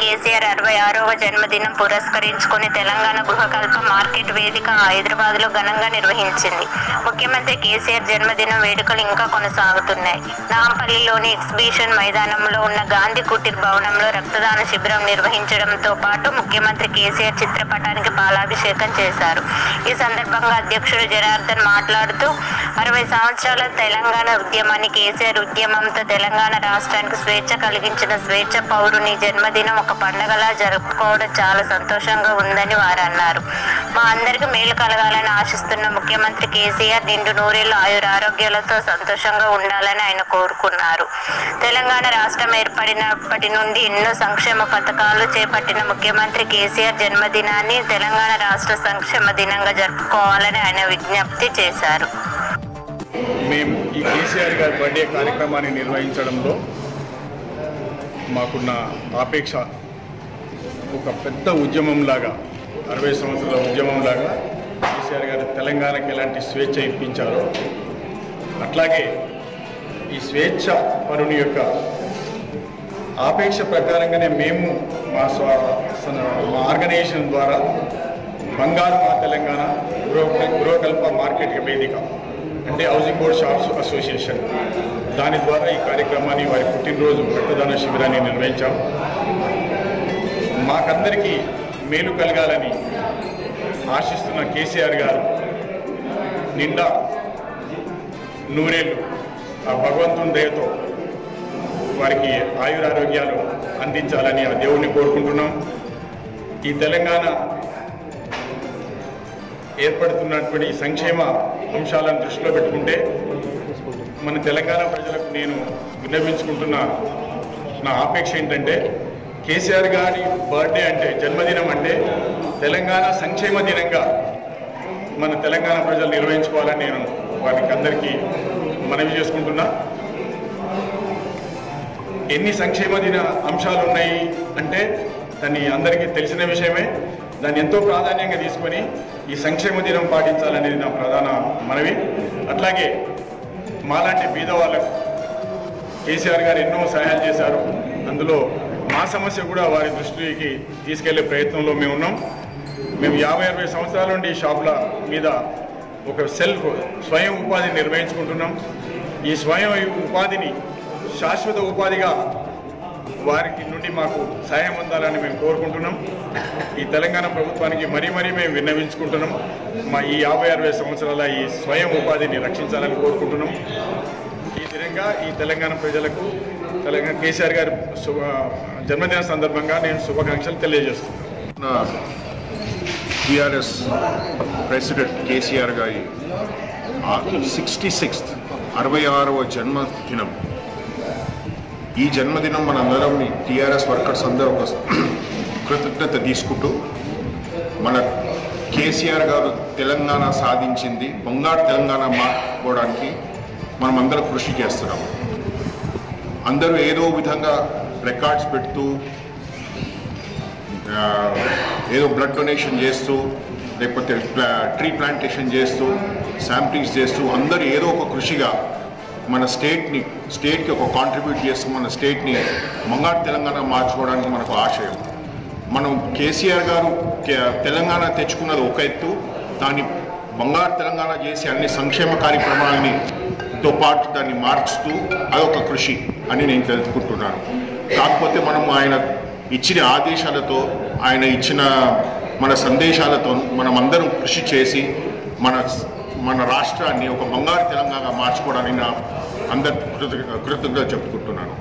కేసీఆర్ అరవై ఆరవ జన్మదినం పురస్కరించుకొని తెలంగాణ గృహకల్ప మార్కెట్ వేదిక హైదరాబాద్ లో ఘనంగా నిర్వహించింది ముఖ్యమంత్రి కేసీఆర్ జన్మదినం వేడుకలు ఇంకా కొనసాగుతున్నాయి నాంపల్లిలోని ఎగ్జిబిషన్ మైదానంలో ఉన్న గాంధీ కుటీర్ భవనంలో రక్తదాన శిబిరం నిర్వహించడంతో పాటు ముఖ్యమంత్రి కేసీఆర్ చిత్రపటానికి పాలాభిషేకం చేశారు ఈ సందర్భంగా అధ్యక్షుడు జనార్దన్ మాట్లాడుతూ అరవై సంవత్సరాల తెలంగాణ ఉద్యమాన్ని కేసీఆర్ ఉద్యమంతో తెలంగాణ రాష్ట్రానికి స్వేచ్ఛ కలిగించిన స్వేచ్ఛ పౌరుని జన్మదినం ఒక పండగలా జరుపుకోవడం చాలా సంతోషంగా ఉందని వారు అన్నారు మా అందరికి మేలు కలగాలని ఆశిస్తున్న ముఖ్యమంత్రి కేసీఆర్ నిండు నూరేళ్లు ఆయుర ఆరోగ్యాలతో సంతోషంగా ఉండాలని ఆయన కోరుకున్నారు తెలంగాణ రాష్ట్రం ఏర్పడినప్పటి నుండి ఎన్నో సంక్షేమ పథకాలు చేపట్టిన ముఖ్యమంత్రి కేసీఆర్ జన్మదినాన్ని తెలంగాణ రాష్ట్ర సంక్షేమ దినంగా జరుపుకోవాలని ఆయన విజ్ఞప్తి చేశారు మేము ఈ కేసీఆర్ గారి బర్త్డే కార్యక్రమాన్ని నిర్వహించడంలో మాకున్న ఆపేక్ష ఒక పెద్ద ఉద్యమంలాగా అరవై సంవత్సరాల ఉద్యమంలాగా కేసీఆర్ గారు తెలంగాణకి ఎలాంటి స్వేచ్ఛ ఇప్పించారో అట్లాగే ఈ స్వేచ్ఛ పరుని యొక్క ఆపేక్ష ప్రకారంగానే మేము మా స్వ సన- మా ఆర్గనైజేషన్ ద్వారా బంగారు మా తెలంగాణ గృహ గృహకల్ప మార్కెట్ వేదిక అంటే హౌసింగ్ బోర్డ్ షాప్స్ అసోసియేషన్ దాని ద్వారా ఈ కార్యక్రమాన్ని వారి పుట్టినరోజు రక్తదాన శిబిరాన్ని నిర్వహించాం మాకందరికీ మేలు కలగాలని ఆశిస్తున్న కేసీఆర్ గారు నిండా నూరేళ్ళు ఆ భగవంతుని దయతో వారికి ఆయురారోగ్యాలు అందించాలని ఆ దేవుణ్ణి కోరుకుంటున్నాం ఈ తెలంగాణ ఏర్పడుతున్నటువంటి ఈ సంక్షేమ అంశాలను దృష్టిలో పెట్టుకుంటే మన తెలంగాణ ప్రజలకు నేను విన్నవించుకుంటున్న నా ఆపేక్ష ఏంటంటే కేసీఆర్ గారి బర్త్డే అంటే జన్మదినం అంటే తెలంగాణ సంక్షేమ దినంగా మన తెలంగాణ ప్రజలు నిర్వహించుకోవాలని నేను వారికి అందరికీ మనవి చేసుకుంటున్నా ఎన్ని సంక్షేమ దిన అంశాలు ఉన్నాయి అంటే దాన్ని అందరికీ తెలిసిన విషయమే దాన్ని ఎంతో ప్రాధాన్యంగా తీసుకొని ఈ సంక్షేమ దినం పాటించాలనేది నా ప్రధాన మనవి అట్లాగే మాలాంటి బీద వాళ్ళకు కేసీఆర్ గారు ఎన్నో సహాయాలు చేశారు అందులో మా సమస్య కూడా వారి దృష్టికి తీసుకెళ్లే ప్రయత్నంలో మేము ఉన్నాం మేము యాభై అరవై సంవత్సరాల నుండి ఈ షాపుల మీద ఒక సెల్ఫ్ స్వయం ఉపాధి నిర్వహించుకుంటున్నాం ఈ స్వయం ఉపాధిని శాశ్వత ఉపాధిగా వారికి నుండి మాకు సహాయం అందాలని మేము కోరుకుంటున్నాం ఈ తెలంగాణ ప్రభుత్వానికి మరీ మరీ మేము విన్నవించుకుంటున్నాం మా ఈ యాభై అరవై సంవత్సరాల ఈ స్వయం ఉపాధిని రక్షించాలని కోరుకుంటున్నాం ఈ విధంగా ఈ తెలంగాణ ప్రజలకు తెలంగాణ కేసీఆర్ గారి శుభ జన్మదిన సందర్భంగా నేను శుభాకాంక్షలు తెలియజేస్తున్నాను టిఆర్ఎస్ ప్రెసిడెంట్ కేసీఆర్ గారి సిక్స్టీ సిక్స్త్ అరవై ఆరవ జన్మదినం ఈ జన్మదినం మనందరం టిఆర్ఎస్ వర్కర్స్ అందరూ ఒక కృతజ్ఞత తీసుకుంటూ మన కేసీఆర్ గారు తెలంగాణ సాధించింది బంగారు తెలంగాణ మార్చుకోవడానికి మనం అందరం కృషి చేస్తున్నాం అందరూ ఏదో విధంగా రికార్డ్స్ పెడుతూ ఆ, ఏదో బ్లడ్ డొనేషన్ చేస్తూ లేకపోతే ప్లా- ట్రీ ప్లాంటేషన్ చేస్తూ శాంప్లింగ్స్ చేస్తూ అందరూ ఏదో ఒక కృషిగా మన స్టేట్ని స్టేట్కి ఒక కాంట్రిబ్యూట్ చేస్తూ మన స్టేట్ని బంగారు తెలంగాణ మార్చుకోవడానికి మనకు ఆశయం మనం కేసీఆర్ గారు కే- తెలంగాణ తెచ్చుకున్నది ఒక ఎత్తు దాన్ని బంగారు తెలంగాణ చేసి అన్ని సంక్షేమ కార్యక్రమాలని తో పాటు దాన్ని మార్చుతూ అదొక కృషి అని నేను తెలుసుకుంటున్నాను కాకపోతే మనం ఆయన ఇచ్చిన ఆదేశాలతో ఆయన ఇచ్చిన మన సందేశాలతో మనం అందరం కృషి చేసి మన మన రాష్ట్రాన్ని ఒక బంగారు తెలంగాణ మార్చుకోవడానికి నా అందరి కృతజ్ఞ కృతజ్ఞత చెప్పుకుంటున్నాను